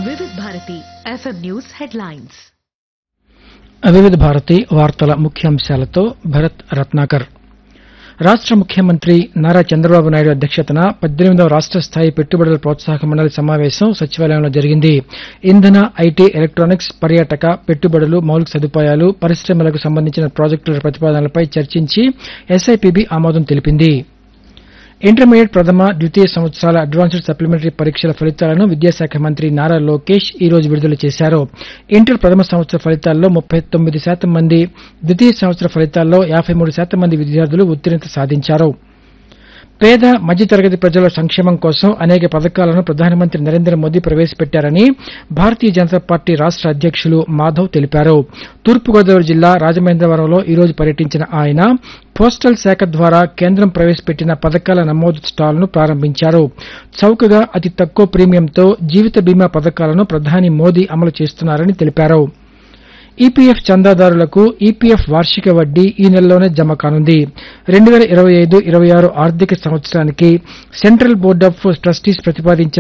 వివిధ Bharati FM news headlines వివిధ భారతి వార్తల ముఖ్యాంశాలతో భరత్ రత్నాకర్ రాష్ట ముఖ్యమంత్రి నారా చంద్రబాబు నాయుడు అధ్యక్షతన పద్దెనిమిదవ రాష్ట స్థాయి పెట్టుబడుల ప్రోత్సాహక మండలి సమావేశం సచివాలయంలో జరిగింది ఇంధన ఐటీ ఎలక్ట్రానిక్స్ పర్యాటక పెట్టుబడులు మౌలిక సదుపాయాలు పరిశ్రమలకు సంబంధించిన ప్రాజెక్టుల ప్రతిపాదనలపై చర్చించి ఎస్ఐపిబి ఆమోదం తెలిపింది ఇంటర్మీడియట్ ప్రథమ ద్వితీయ సంవత్సరాల అడ్వాన్స్డ్ సప్లిమెంటరీ పరీక్షల ఫలితాలను విద్యాశాఖ మంత్రి నారా లోకేష్ ఈ రోజు విడుదల చేశారు ఇంటర్ ప్రథమ సంవత్సర ఫలితాల్లో ముప్పై తొమ్మిది శాతం మంది ద్వితీయ సంవత్సర ఫలితాల్లో యాభై మూడు శాతం మంది విద్యార్థులు ఉత్తీర్ణత సాధించారు పేద మధ్యతరగతి ప్రజల సంక్షేమం కోసం అనేక పథకాలను ప్రధానమంత్రి నరేంద్ర మోదీ ప్రవేశపెట్టారని భారతీయ జనతా పార్టీ రాష్ట అధ్యక్షులు మాధవ్ తెలిపారు తూర్పుగోదావరి జిల్లా రాజమహేంద్రవరంలో ఈ రోజు పర్యటించిన ఆయన పోస్టల్ శాఖ ద్వారా కేంద్రం ప్రవేశపెట్టిన పథకాల నమోదు స్టాల్ను ప్రారంభించారు చౌకగా అతి తక్కువ ప్రీమియంతో జీవిత బీమా పథకాలను ప్రధాని మోదీ అమలు చేస్తున్నారని తెలిపారు ఈపీఎఫ్ చందాదారులకు ఈపీఎఫ్ వార్షిక వడ్డీ ఈ నెలలోనే జమ కానుంది రెండు వేల ఇరవై ఐదు ఇరవై ఆరు ఆర్థిక సంవత్సరానికి సెంట్రల్ బోర్డ్ ఆఫ్ ట్రస్టీస్ ప్రతిపాదించిన